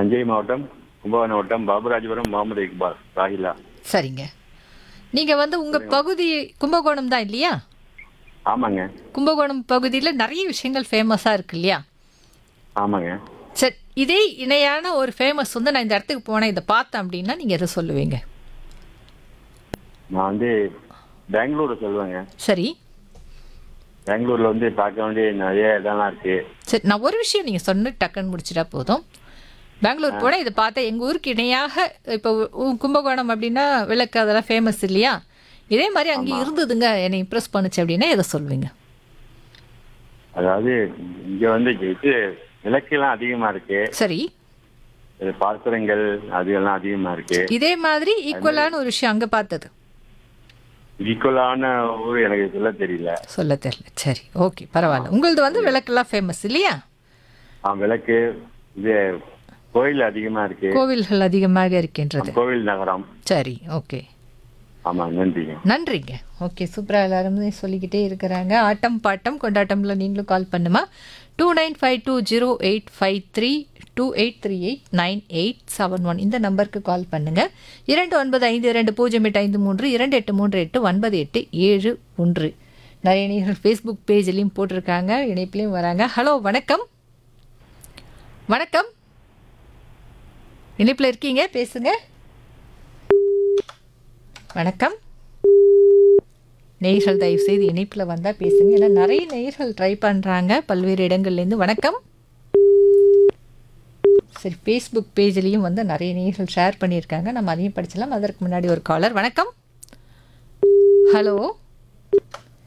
தஞ்சை மாவட்டம் கும்பகோணம் மாவட்டம் பாபுராஜபுரம் முகமது இக்பால் ராஹிலா சரிங்க நீங்க வந்து உங்க பகுதி கும்பகோணம் தான் இல்லையா ஆமாங்க கும்பகோணம் பகுதியில் நிறைய விஷயங்கள் ஃபேமஸாக இருக்கு இல்லையா ஆமாங்க சரி இதே இணையான ஒரு ஃபேமஸ் வந்து நான் இந்த இடத்துக்கு போனேன் இதை பார்த்தேன் அப்படின்னா நீங்கள் எதை சொல்லுவீங்க நான் வந்து பெங்களூர் சொல்லுவேங்க சரி பெங்களூர்ல வந்து பார்க்க வேண்டிய நிறைய இடம்லாம் இருக்கு சரி நான் ஒரு விஷயம் நீங்கள் சொன்னு டக்குன்னு முடிச்சிட்டா போதும் பெங்களூர் போனால் இதை பார்த்தா எங்கள் ஊருக்கு இணையாக இப்போ உ- கும்பகோணம் அப்படின்னா விளக்கு அதெல்லாம் ஃபேமஸ் இல்லையா இதே மாதிரி அங்கே இருந்ததுங்க என்னை இம்ப்ரெஸ் பண்ணுச்சு அப்படின்னா எதை சொல்லுவீங்க அதாவது இங்க வந்து இது விளக்கெல்லாம் அதிகமா இருக்கு சரி இது பாத்திரங்கள் அதுகெல்லாம் அதிகமா இருக்கு இதே மாதிரி ஈக்குவலான ஒரு விஷயம் அங்கே பார்த்தது ஈக்குவலான ஊர் எனக்கு சொல்ல தெரியல சொல்ல தெரியல சரி ஓகே பரவாயில்ல உங்களது வந்து விளக்கெல்லாம் ஃபேமஸ் இல்லையா ஆ, விளக்கு இது கோயில் அதிகமா இருக்கு கோவில்கள் அதிகமாக இருக்கின்றது கோவில் நகரம் சரி ஓகே ஆமா நன்றிங்க நன்றிங்க ஓகே சூப்பராக எல்லாருமே சொல்லிக்கிட்டே இருக்கிறாங்க ஆட்டம் பாட்டம் கொண்டாட்டம்ல நீங்களும் கால் பண்ணுமா two nine five two zero eight five three two eight three eight nine eight seven one இந்த நம்பருக்கு கால் பண்ணுங்க இரண்டு ஒன்பது ஐந்து இரண்டு பூஜ்ஜியம் எட்டு ஐந்து மூன்று இரண்டு எட்டு மூன்று எட்டு ஒன்பது எட்டு ஏழு ஒன்று நிறைய நேர்கள் ஃபேஸ்புக் பேஜ்லேயும் போட்டிருக்காங்க இணைப்புலையும் வராங்க ஹலோ வணக்கம் வணக்கம் இணைப்பில் இருக்கீங்க பேசுங்க வணக்கம் நேயர்கள் தயவு செய்து இணைப்பில் வந்தால் பேசுங்க ஏன்னா நிறைய நேயர்கள் ட்ரை பண்ணுறாங்க பல்வேறு இடங்கள்லேருந்து வணக்கம் சரி ஃபேஸ்புக் பேஜ்லேயும் வந்து நிறைய நேயர்கள் ஷேர் பண்ணியிருக்காங்க நம்ம அதையும் படிச்சலாம் அதற்கு முன்னாடி ஒரு காலர் வணக்கம் ஹலோ